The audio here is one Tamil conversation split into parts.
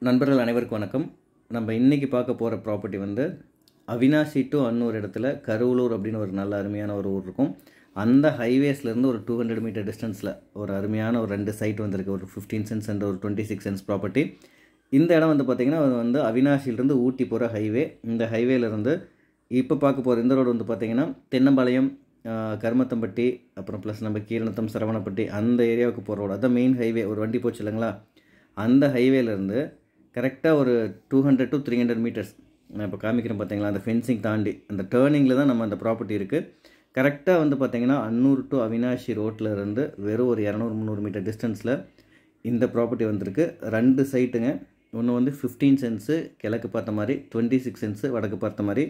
நண்பர்கள் அனைவருக்கும் வணக்கம் நம்ம இன்றைக்கி பார்க்க போகிற ப்ராப்பர்ட்டி வந்து அவினாசி டு அன்னூர் இடத்துல கருவலூர் அப்படின்னு ஒரு நல்ல அருமையான ஒரு ஊர் இருக்கும் அந்த ஹைவேஸ்லேருந்து ஒரு டூ ஹண்ட்ரட் மீட்டர் டிஸ்டன்ஸில் ஒரு அருமையான ஒரு ரெண்டு சைட் வந்திருக்கு ஒரு ஃபிஃப்டீன் சென்ஸ் அண்ட் ஒரு டுவெண்ட்டி சிக்ஸ் சென்ஸ் ப்ராப்பர்ட்டி இந்த இடம் வந்து பார்த்திங்கன்னா அது வந்து அவினாசியிலேருந்து ஊட்டி போகிற ஹைவே இந்த ஹைவேலேருந்து இப்போ பார்க்க போகிற இந்த ரோடு வந்து பார்த்திங்கன்னா தென்னம்பாளையம் ஆஹ், கருமத்தம்பட்டி அப்புறம் ப்ளஸ் நம்ம கீரணத்தம் சரவணப்பட்டி அந்த ஏரியாவுக்கு போகிற ரோடு அதான் மெயின் ஹைவே ஒரு வண்டி போச்சு இல்லைங்களா அந்த ஹைவேலேருந்து கரெக்டாக ஒரு two hundred to three hundred metres நான் இப்போ காமிக்கிறேன் பார்த்தீங்களா அந்த ஃபென்சிங் தாண்டி அந்த டேர்னிங்கில் தான் நம்ம அந்த ப்ராப்பர்ட்டி இருக்குது கரெக்டாக வந்து பார்த்தீங்கன்னா அன்னூர் டு அவினாஷி ரோட்டில் இருந்து வெறும் ஒரு இரநூறு முந்நூறு மீட்டர் டிஸ்டன்ஸில் இந்த ப்ராப்பர்ட்டி வந்திருக்கு ரெண்டு சைட்டுங்க ஒன்று வந்து ஃபிஃப்டீன் சென்ஸு கிழக்கு பார்த்த மாதிரி டுவெண்ட்டி சிக்ஸ் சென்ஸு வடக்கு பார்த்த மாதிரி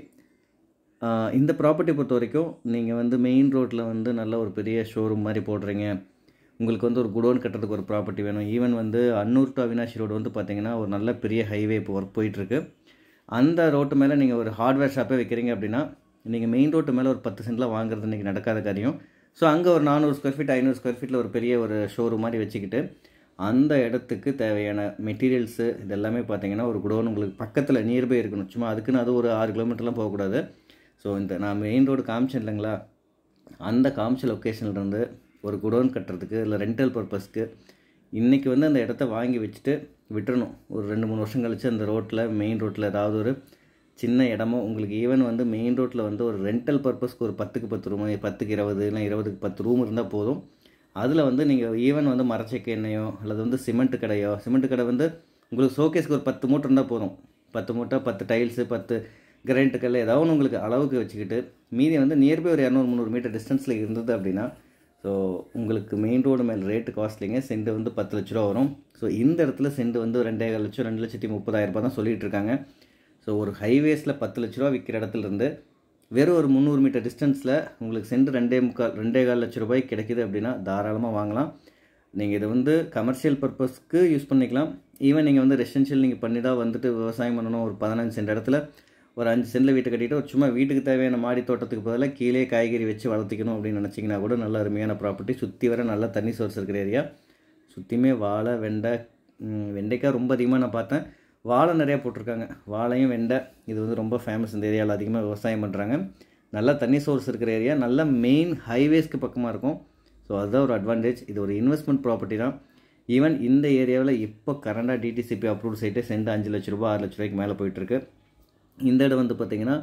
ஆஹ் இந்த ப்ராப்பர்ட்டி பொறுத்த வரைக்கும் நீங்கள் வந்து மெயின் ரோட்டில் வந்து நல்ல ஒரு பெரிய ஷோரூம் மாதிரி போடுறீங்க உங்களுக்கு வந்து ஒரு குடோன் கட்டுறதுக்கு ஒரு ப்ராப்பர்ட்டி வேணும் ஈவன் வந்து அன்னூர் டு அவினாஷி ரோடு வந்து பார்த்தீங்கன்னா ஒரு நல்ல பெரிய ஹைவே இப்போ ஒர்க் போயிட்டுருக்கு அந்த ரோட்டு மேலே நீங்கள் ஒரு ஹார்ட்வேர் ஷாப்பே வைக்கிறீங்க அப்படின்னா நீங்கள் மெயின் ரோட்டு மேலே ஒரு பத்து சென்ட்டில் வாங்குறது இன்றைக்கி நடக்காத காரியம் ஸோ அங்கே ஒரு நானூறு ஸ்கொயர் ஃபீட் ஐநூறு ஸ்கொயர் ஃபீட்டில் ஒரு பெரிய ஒரு ஷோரூம் மாதிரி வச்சுக்கிட்டு அந்த இடத்துக்கு தேவையான மெட்டீரியல்ஸு இதெல்லாமே பார்த்தீங்கன்னா ஒரு குடோன் உங்களுக்கு பக்கத்தில் நியர்பை இருக்கணும் சும்மா அதுக்குன்னு அது ஒரு ஆறு கிலோமீட்டர்லாம் போகக்கூடாது ஸோ இந்த நான் மெயின் ரோடு காமிச்சேன் இல்லைங்களா அந்த காமிச்ச லொக்கேஷன்ல இருந்து ஒரு குடோன் கட்டுறதுக்கு இல்லை ரெண்டல் பர்பஸ்க்கு இன்றைக்கி வந்து அந்த இடத்த வாங்கி வச்சுட்டு விட்டுறணும் ஒரு ரெண்டு மூணு வருஷம் கழிச்சு அந்த ரோட்டில் மெயின் ரோட்டில் ஏதாவது ஒரு சின்ன இடமோ உங்களுக்கு ஈவன் வந்து மெயின் ரோட்டில் வந்து ஒரு ரெண்டல் பர்பஸ்க்கு ஒரு பத்துக்கு பத்து ரூம் பத்துக்கு இருபது இல்லை இருபதுக்கு பத்து ரூம் இருந்தால் போதும் அதில் வந்து நீங்கள் ஈவன் வந்து மரச்செக்கு எண்ணெயோ அல்லது வந்து சிமெண்ட் கடையோ சிமெண்ட் கடை வந்து உங்களுக்கு ஷோகேஸ்க்கு ஒரு பத்து மூட்டை இருந்தால் போதும் பத்து மூட்டை பத்து டைல்ஸு பத்து கிரைண்ட் கல் ஏதாவது ஒன்று உங்களுக்கு அளவுக்கு வச்சுக்கிட்டு மீதி வந்து நியர்பை ஒரு இரநூறு முந்நூறு மீட்டர் டிஸ்டன்ஸில் இருந்தது அப்படின்னா ஸோ உங்களுக்கு மெயின் ரோடு மேலே ரேட்டு காஸ்ட்லிங்க சென்ட் வந்து பத்து லட்ச ரூபா வரும் ஸோ இந்த இடத்துல சென்ட் வந்து ரெண்டே கால் லட்சம் ரெண்டு லட்சத்தி முப்பதாயிரம் ரூபாய் தான் சொல்லிட்டு இருக்காங்க ஸோ ஒரு ஹைவேஸில் பத்து லட்ச ரூபா விற்கிற இடத்துல இருந்து வெறும் ஒரு முந்நூறு மீட்டர் டிஸ்டன்ஸில் உங்களுக்கு சென்ட் ரெண்டே முக்கால் ரெண்டே கால் லட்ச ரூபாய் கிடைக்குது அப்படின்னா தாராளமாக வாங்கலாம் நீங்கள் இதை வந்து கமர்ஷியல் பர்பஸ்க்கு யூஸ் பண்ணிக்கலாம் ஈவன் நீங்கள் வந்து ரெசிடென்ஷியல் நீங்கள் பண்ணி தான் வந்துட்டு விவசாயம் பண்ணணும் ஒரு பதினஞ்சு சென்ட் இடத்துல ஒரு அஞ்சு சென்டில் வீட்டை கட்டிட்டு ஒரு சும்மா வீட்டுக்கு தேவையான மாடி தோட்டத்துக்கு பதிலாக கீழே காய்கறி வச்சு வளர்த்திக்கணும் அப்படின்னு நினச்சிங்கன்னா கூட நல்ல அருமையான ப்ராப்பர்ட்டி சுற்றி வர நல்ல தண்ணி சோர்ஸ் இருக்கிற ஏரியா சுற்றியுமே வாழை வெண்டை ம், வெண்டைக்காய் ரொம்ப அதிகமாக நான் பார்த்தேன் வாழை நிறையா போட்டிருக்காங்க வாழையும் வெண்டை இது வந்து ரொம்ப ஃபேமஸ் இந்த ஏரியாவில் அதிகமாக விவசாயம் பண்ணுறாங்க நல்ல தண்ணி சோர்ஸ் இருக்கிற ஏரியா நல்ல மெயின் ஹைவேஸ்க்கு பக்கமாக இருக்கும் ஸோ அதுதான் ஒரு அட்வான்டேஜ் இது ஒரு இன்வெஸ்ட்மெண்ட் ப்ராப்பர்ட்டி தான் ஈவன் இந்த ஏரியாவில் இப்போ கரண்டாக டிடிசிபி அப்ரூவ் சைட்டு சென்ட் அஞ்சு லட்ச ரூபா ஆறு லட்ச ரூபாய்க்கு மேலே போயிட்டுருக்கு இந்த இடம் வந்து பார்த்திங்கன்னா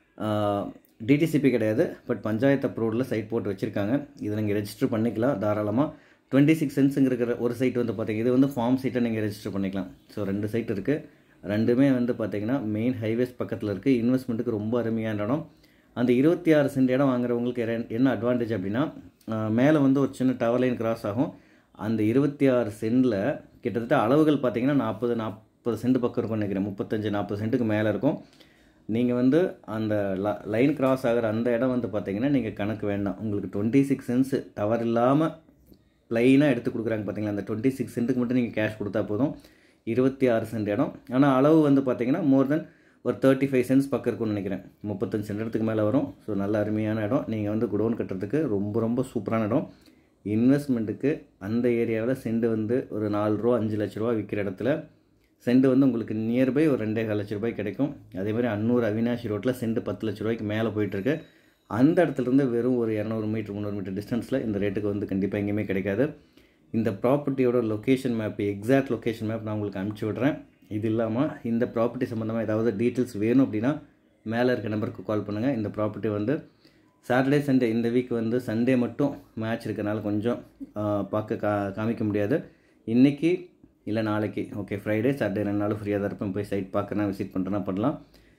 டிடிசிபி கிடையாது பட் பஞ்சாயத்து அப்ரூவ்டில் சைட் போட்டு வச்சுருக்காங்க இதை நீங்கள் ரெஜிஸ்டர் பண்ணிக்கலாம் தாராளமாக டுவெண்ட்டி சிக்ஸ் சென்ஸுங்க இருக்கிற ஒரு சைட் வந்து பார்த்தீங்க இது வந்து ஃபார்ம் சைட்டை நீங்கள் ரெஜிஸ்டர் பண்ணிக்கலாம் ஸோ ரெண்டு சைட் இருக்குது ரெண்டுமே வந்து பார்த்தீங்கன்னா மெயின் ஹைவேஸ் பக்கத்தில் இருக்குது இன்வெஸ்ட்மெண்ட்டுக்கு ரொம்ப அருமையான இடம் அந்த இருபத்தி ஆறு சென்ட் இடம் வாங்குறவங்களுக்கு என்ன- என்ன அட்வான்டேஜ் அப்படின்னா மேலே வந்து ஒரு சின்ன டவர் லைன் கிராஸ் ஆகும் அந்த இருபத்தி ஆறு சென்டில் கிட்டத்தட்ட அளவுகள் பார்த்தீங்கன்னா நாற்பது நாற்பது சென்ட் பக்கம் இருக்கும்னு நினைக்கிறேன் முப்பத்தஞ்சு நாற்பது சென்ட்டுக்கு மேலே இருக்கும் நீங்கள் வந்து அந்த லைன் கிராஸ் ஆகிற அந்த இடம் வந்து பார்த்தீங்கன்னா நீங்கள் கணக்கு வேண்டாம் உங்களுக்கு டுவெண்ட்டி சிக்ஸ் சென்ஸ் டவர் இல்லாமல் ப்ளைனாக எடுத்து கொடுக்குறாங்க பார்த்தீங்களா அந்த டுவெண்ட்டி சிக்ஸ் சென்ட்டுக்கு மட்டும் நீங்கள் கேஷ் கொடுத்தா போதும் இருபத்தி ஆறு சென்ட் இடம் ஆனால் அளவு வந்து பார்த்தீங்கன்னா மோர் தென் ஒரு தேர்ட்டி ஃபைவ் சென்ஸ் பக்கம் இருக்கும்னு நினைக்கிறேன் முப்பத்தஞ்சு சென்ட் இடத்துக்கு மேலே வரும் ஸோ நல்ல அருமையான இடம் நீங்கள் வந்து குடோன் கட்டுறதுக்கு ரொம்ப ரொம்ப சூப்பரான இடம் இன்வெஸ்ட்மெண்ட்டுக்கு அந்த ஏரியாவில் சென்ட் வந்து ஒரு நாலு ரூபா அஞ்சு லட்ச ரூபா விற்கிற இடத்துல சென்ட் வந்து உங்களுக்கு நியர்பை ஒரு ரெண்டே கால் லட்ச ரூபாய் கிடைக்கும் அதே மாதிரி அன்னூர் அவினாஷி ரோட்டில் சென்ட் பத்து லட்ச ரூபாய்க்கு மேலே போயிட்டுருக்கு அந்த இடத்துல இருந்து வெறும் ஒரு இரநூறு மீட்டர் முந்நூறு மீட்டர் டிஸ்டன்ஸில் இந்த ரேட்டுக்கு வந்து கண்டிப்பாக எங்கேயுமே கிடைக்காது இந்த ப்ராப்பர்ட்டியோட location map exact location map நான் உங்களுக்கு அனுப்பிச்சி விட்றேன் இது இல்லாமல் இந்த ப்ராப்பர்ட்டி சம்மந்தமாக ஏதாவது டீட்டெயில்ஸ் வேணும் அப்படின்னா மேலே இருக்க நம்பருக்கு கால் பண்ணுங்கள் இந்த ப்ராப்பர்ட்டி வந்து சாட்டர்டே சண்டே இந்த வீக் வந்து சண்டே மட்டும் மேட்ச் இருக்கனால கொஞ்சம் ஆ, பார்க்க கா காமிக்க முடியாது இன்றைக்கி இல்லை நாளைக்கு ஓகே ஃப்ரைடே சாட்டர்டே ரெண்டு நாளும் ஃப்ரீயாக தான் இருப்பேன் போய் சைட் பார்க்குறேன் விசிட் பண்ணுறேன்னா பண்ணலாம்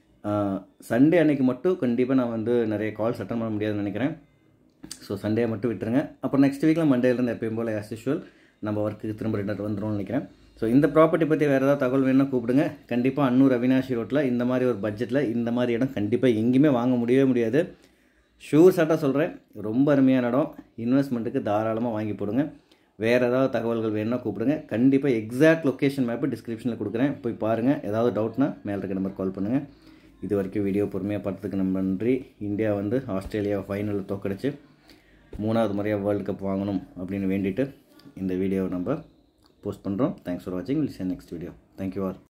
சண்டே அன்னைக்கு மட்டும் கண்டிப்பாக நான் வந்து நிறைய கால்ஸ் அட்டன் பண்ண முடியாதுன்னு நினைக்கிறேன் ஸோ சண்டே மட்டும் விட்டுருங்க அப்புறம் நெக்ஸ்ட் வீக்கில் மண்டேலேருந்து எப்பயும் போல் ஆஸ் யூஷுவல் நம்ம ஒர்க்குக்கு திரும்ப ரிட்டர்ன் வந்துடும்னு நினைக்கிறேன் ஸோ இந்த ப்ராப்பர்ட்டி பற்றி வேறு ஏதாவது தகவல் வேணும்னா கூப்பிடுங்க கண்டிப்பாக அன்னூர் அவினாஷி ரோட்டில் இந்த மாதிரி ஒரு பட்ஜெட்டில் இந்த மாதிரி இடம் கண்டிப்பாக எங்கேயுமே வாங்க முடியவே முடியாது ஷூர் சாட்டாக சொல்கிறேன் ரொம்ப அருமையான இடம் இன்வெஸ்ட்மெண்ட்டுக்கு தாராளமாக வாங்கி போடுங்க வேறு ஏதாவது தகவல்கள் வேணும்னா கூப்பிடுங்க கண்டிப்பாக எக்ஸாக்ட் லொக்கேஷன் மேப்பு டிஸ்கிரிப்ஷனில் கொடுக்குறேன் போய் பாருங்கள் ஏதாவது டவுட்னா மேலே இருக்க நம்பர் கால் பண்ணுங்கள் இது வரைக்கும் வீடியோ பொறுமையாக பார்த்ததுக்கு நம்ம நன்றி இந்தியா வந்து ஆஸ்திரேலியாவை ஃபைனலில் தோக்கடிச்சு மூணாவது முறையாக வேர்ல்டு கப் வாங்கணும் அப்படின்னு வேண்டிட்டு இந்த வீடியோவை நம்ம போஸ்ட் பண்ணுறோம் தேங்க்ஸ் ஃபார் வாட்சிங் will see you next video thank you R